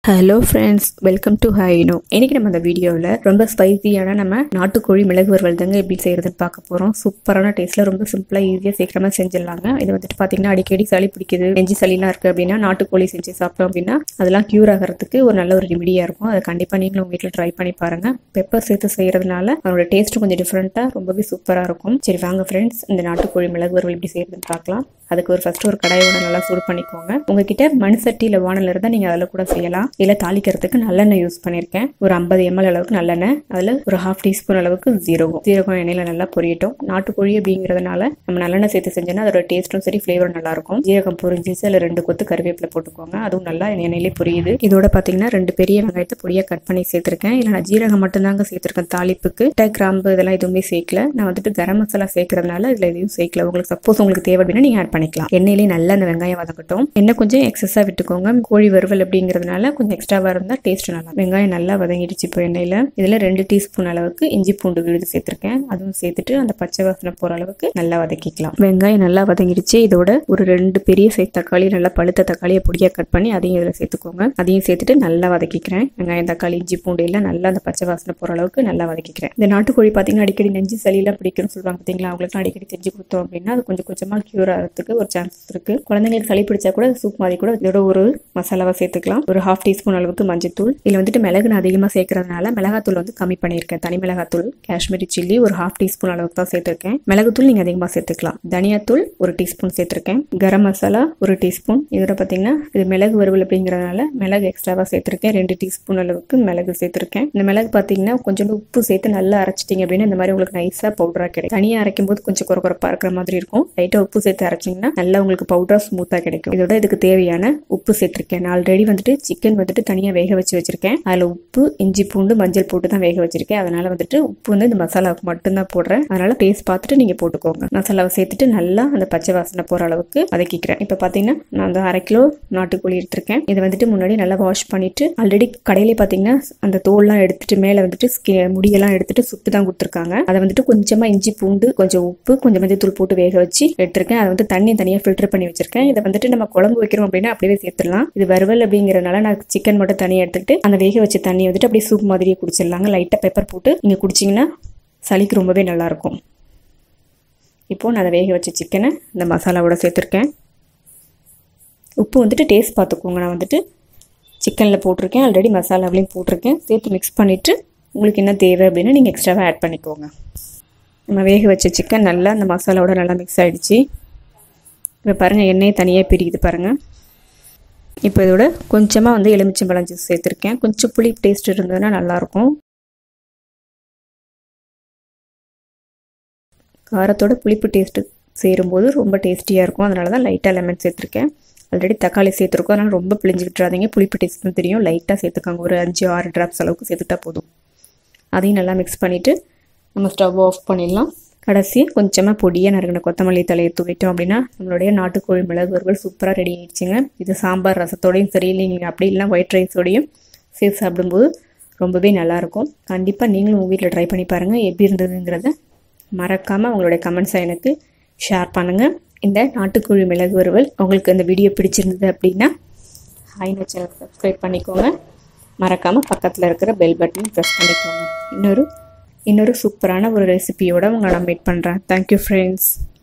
hello friends welcome to ஹைனோ இன்னைக்கு நம்ம அந்த வீடியோவில் ரொம்ப ஸ்பைசியான நம்ம நாட்டுக்கோழி மிளகு வறுவல் தாங்க எப்படி செய்யறதுன்னு பார்க்க போகிறோம் சூப்பரான டேஸ்ட்டில் ரொம்ப சிம்பிளாக ஈஸியாக சீக்கிரமாக செஞ்சிடலாங்க இது வந்துட்டு பார்த்தீங்கன்னா அடிக்கடி சளி பிடிக்குது நெஞ்சு சளிலாம் இருக்குது அப்படின்னா நாட்டுக்கோழி செஞ்சு சாப்பிட்டோம் அப்படின்னா அதெல்லாம் க்யூர் ஆகிறதுக்கு ஒரு நல்ல ஒரு ரெமிடியாக இருக்கும் அதை கண்டிப்பாக நீங்களும் உங்கள் வீட்டில் ட்ரை பண்ணி பாருங்கள் பெப்பர் சேர்த்து செய்கிறதுனால அதோட டேஸ்ட்டும் கொஞ்சம் டிஃப்ரெண்ட்டாக ரொம்பவே சூப்பராக இருக்கும் சரி வாங்க ஃப்ரெண்ட்ஸ் இந்த நாட்டுக்கோழி மிளகு வறுவல் எப்படி செய்யறதுன்னு பார்க்கலாம் அதுக்கு ஒரு ஃபர்ஸ்ட் ஒரு கடாயோட நல்லா சூடு பண்ணிக்கோங்க உங்ககிட்ட மண் சட்டி இல்லை வானல் இருந்தால் நீங்கள் அதில் கூட செய்யலாம் இல்லை தாளிக்கிறதுக்கு நல்லெண்ணெய் யூஸ் பண்ணியிருக்கேன் ஒரு ஐம்பது எம்எல் அளவுக்கு நல்லெண்ணெய் அதில் ஒரு ஹாஃப் டீஸ்பூன் அளவுக்கு ஜீரகம் ஜீரகம் எண்ணெயில் நல்லா பொரியட்டும் நாட்டுக்கோழி அப்படிங்கிறதுனால நம்ம நல்லெண்ணெய் சேர்த்து செஞ்சோன்னா அதோட டேஸ்ட்டும் சரி ஃப்ளேவரும் நல்லா இருக்கும் ஜீரகம் பொரிஞ்சிச்சு அதில் ரெண்டு கொத்து கருவேப்பிலை போட்டுக்கோங்க அதுவும் நல்லா எண்ணெயிலே பொரியுது இதோட பார்த்தீங்கன்னா ரெண்டு பெரிய வெங்காயத்தை பொடியாக கட் பண்ணி சேர்த்துருக்கேன் இல்லை நான் ஜீரகம் மட்டும்தாங்க சேர்த்துருக்கேன் தாளிப்புக்கு டை கிராம்பு இதெல்லாம் எதுவுமே சேர்க்கல நான் வந்துட்டு கரம் மசாலா சேர்க்கறதுனால இதில் எதுவும் சேர்க்கல உங்களுக்கு சப்போஸ் உங்களுக்கு தேவை அப்படின்னா நீங்கள் ஆட் பண்ணிக்கலாம் எண்ணெயிலே நல்லா அந்த வெங்காயம் வதக்கட்டும் எண்ணெய் கொஞ்சம் எக்ஸஸாக விட்டுக்கோங்க கோழி வறுவல் அப்படிங்கிறதுனால கொஞ்சம் எக்ஸ்ட்ராவாக இருந்தால் டேஸ்ட் நல்லா வெங்காயம் நல்லா வதங்கிடுச்சு இப்போ எண்ணெயில் இதில் ரெண்டு டீஸ்பூன் அளவுக்கு இஞ்சி பூண்டு விழுது சேர்த்துருக்கேன் அதுவும் சேர்த்துட்டு அந்த பச்சை வாசனை போகிற அளவுக்கு நல்லா வதக்கிக்கலாம் வெங்காயம் நல்லா வதங்கிடுச்சு இதோட ஒரு ரெண்டு பெரிய சைஸ் தக்காளி நல்லா பழுத்த தக்காளியை பொடியாக கட் பண்ணி அதையும் இதில் சேர்த்துக்கோங்க அதையும் சேர்த்துட்டு நல்லா வதக்கிக்கிறேன் வெங்காயம் தக்காளி இஞ்சி பூண்டு எல்லாம் நல்லா அந்த பச்சை வாசனை போகிற அளவுக்கு நல்லா வதக்கிக்கிறேன் இந்த நாட்டுக்கோழி பார்த்தீங்கன்னா அடிக்கடி நெஞ்சு சளியெல்லாம் பிடிக்கும்னு சொல்லுவாங்க பார்த்தீங்களா அவங்களுக்கு அடிக்கடி செஞ்சு கொடுத்தோம் அப்படின்னா அது கொஞ்சம் கொஞ்சமாக க்யூர் ஆகிறதுக்கு ஒரு சான்சஸ் இருக்கு குழந்தைங்களுக்கு சளி பிடிச்சா கூட சூப் மாதிரி கூட இதோட ஒரு மசாலாவை சேர்த்துக்கலாம் ஒரு ஹாஃப் டீஸ்பூன் அளவுக்கு மஞ்சத்தூள் இதில் வந்துட்டு மிளகு நான் அதிகமாக சேர்க்கறதுனால மிளகாத்தூள் வந்து கம்மி பண்ணியிருக்கேன் தனி மிளகாத்தூள் காஷ்மீரி சில்லி ஒரு ஹாஃப் டீஸ்பூன் அளவுக்கு தான் சேர்த்துருக்கேன் மிளகுத்தூள் நீங்கள் அதிகமாக சேர்த்துக்கலாம் தனியாத்தூள் ஒரு டீஸ்பூன் சேர்த்துருக்கேன் கரம் மசாலா ஒரு டீஸ்பூன் இதோட பார்த்தீங்கன்னா இது மிளகு வறுவல் அப்படிங்கிறதுனால மிளகு எக்ஸ்ட்ராவாக சேர்த்துருக்கேன் ரெண்டு டீஸ்பூன் அளவுக்கு மிளகு சேர்த்துருக்கேன் இந்த மிளகு பார்த்தீங்கன்னா கொஞ்சோண்டு உப்பு சேர்த்து நல்லா அரைச்சிட்டிங்க அப்படின்னா இந்த மாதிரி உங்களுக்கு நைஸாக பவுடராக கிடைக்கும் தனியாக அரைக்கும் போது கொஞ்சம் குறக்குறப்பாக இருக்கிற மாதிரி இருக்கும் லைட்டாக உப்பு சேர்த்து அரைச்சிங்கன்னா நல்லா உங்களுக்கு பவுடராக ஸ்மூத்தாக கிடைக்கும் இதோட இதுக்கு தேவையான உப்பு சேர்த்துருக்கேன் நான் ஆல்ரெடி வந்துட்டு சிக்கன் வந்துட்டு தனியாக வேக வச்சு வச்சிருக்கேன் அதில் உப்பு இஞ்சி பூண்டு மஞ்சள் போட்டு தான் வேக வச்சிருக்கேன் அதனால வந்துட்டு உப்பு வந்து இந்த மசாலாவுக்கு மட்டும்தான் போடுறேன் அதனால டேஸ்ட் பார்த்துட்டு நீங்கள் போட்டுக்கோங்க மசாலாவை சேர்த்துட்டு நல்லா அந்த பச்சை வாசனை போகிற அளவுக்கு வதக்கிக்கிறேன் இப்போ பார்த்தீங்கன்னா நான் வந்து அரை கிலோ நாட்டுக்கோழி எடுத்திருக்கேன் இதை வந்துட்டு முன்னாடி நல்லா வாஷ் பண்ணிட்டு ஆல்ரெடி கடையிலே பார்த்தீங்கன்னா அந்த தோல்லாம் எடுத்துட்டு மேலே வந்துட்டு ஸ்கி- முடியெல்லாம் எடுத்துட்டு சுட்டு தான் கொடுத்துருக்காங்க அதை வந்துட்டு கொஞ்சமாக இஞ்சி பூண்டு கொஞ்சம் உப்பு கொஞ்சம் மஞ்சள் தூள் போட்டு வேக வச்சு எடுத்திருக்கேன் அதை வந்து தண்ணி தனியாக ஃபில்டர் பண்ணி வச்சிருக்கேன் இதை வந்துட்டு நம்ம குழம்பு வைக்கிறோம் அப்படின்னா அப்படியே சேர்த்துடலாம் இது வறுவல் அப்படிங்கிறதுனால நான் சிக்கன் மட்டும் தனியாக எடுத்துக்கிட்டு அந்த வேக வச்ச தண்ணி வந்துட்டு அப்படியே சூப் மாதிரியே குடிச்சிடலாங்க லைட்டாக பெப்பர் போட்டு நீங்கள் குடிச்சிங்கன்னா சளிக்கு ரொம்பவே நல்லாயிருக்கும் இப்போது நான் அதை வேக வச்ச சிக்கனை இந்த மசாலாவோட சேர்த்துருக்கேன் உப்பு வந்துட்டு டேஸ்ட் பார்த்துக்கோங்க நான் வந்துட்டு சிக்கனில் போட்டிருக்கேன் ஆல்ரெடி மசாலாவிலையும் போட்டிருக்கேன் சேர்த்து மிக்ஸ் பண்ணிவிட்டு உங்களுக்கு என்ன தேவை அப்படின்னா நீங்கள் எக்ஸ்ட்ராவாக ஆட் பண்ணிக்கோங்க நம்ம வேக வச்ச சிக்கன் நல்லா அந்த மசாலாவோட நல்லா மிக்ஸ் ஆகிடுச்சு இப்போ பாருங்கள் எண்ணெயை தனியாக பிரிக்குது பாருங்கள் இப்போ இதோட கொஞ்சமாக வந்து எலுமிச்சம்பழம் ஜூஸ் சேர்த்துருக்கேன் கொஞ்சம் புளி டேஸ்ட் இருந்ததுன்னா நல்லாயிருக்கும் காரத்தோட புளிப்பு டேஸ்ட்டு சேரும்போது ரொம்ப டேஸ்டியாக இருக்கும் அதனால தான் லைட்டாக லெமன் சேர்த்துருக்கேன் ஆல்ரெடி தக்காளி சேர்த்துருக்கோம் அதனால் ரொம்ப பிழிஞ்சு விட்டுறாதீங்க புளிப்பு டேஸ்ட்னு தெரியும் லைட்டாக சேர்த்துக்காங்க ஒரு அஞ்சு ஆறு ட்ராப்ஸ் அளவுக்கு சேர்த்துட்டா போதும் அதையும் நல்லா மிக்ஸ் பண்ணிவிட்டு நம்ம ஸ்டவ் ஆஃப் பண்ணிடலாம் கடைசியாக கொஞ்சமாக பொடியாக நறுக்கின கொத்தமல்லி தலையை தூவிட்டோம் அப்படின்னா நம்மளுடைய நாட்டுக்கோழி மிளகு வறுவல் சூப்பராக ரெடி ஆயிடுச்சுங்க இது சாம்பார் ரசத்தோடையும் சரி நீங்கள் அப்படி இல்லைனா ஒயிட் ரைஸோடையும் சேர்த்து சாப்பிடும்போது ரொம்பவே நல்லாயிருக்கும் கண்டிப்பாக நீங்களும் உங்கள் வீட்டில் ட்ரை பண்ணி பாருங்கள் எப்படி இருந்ததுங்கிறத மறக்காமல் உங்களுடைய கமெண்ட்ஸை எனக்கு ஷேர் பண்ணுங்கள் இந்த நாட்டுக்கோழி மிளகு வறுவல் உங்களுக்கு இந்த வீடியோ பிடிச்சிருந்தது அப்படின்னா ஐநோ சேனல் சப்ஸ்கிரைப் பண்ணிக்கோங்க மறக்காமல் பக்கத்தில் இருக்கிற பெல் பட்டனையும் ப்ரெஸ் பண்ணிக்கோங்க இன்னொரு இன்னொரு சூப்பரான ஒரு ரெசிபியோட உங்களை நான் மீட் பண்ணுறேன் தேங்க்யூ ஃப்ரெண்ட்ஸ்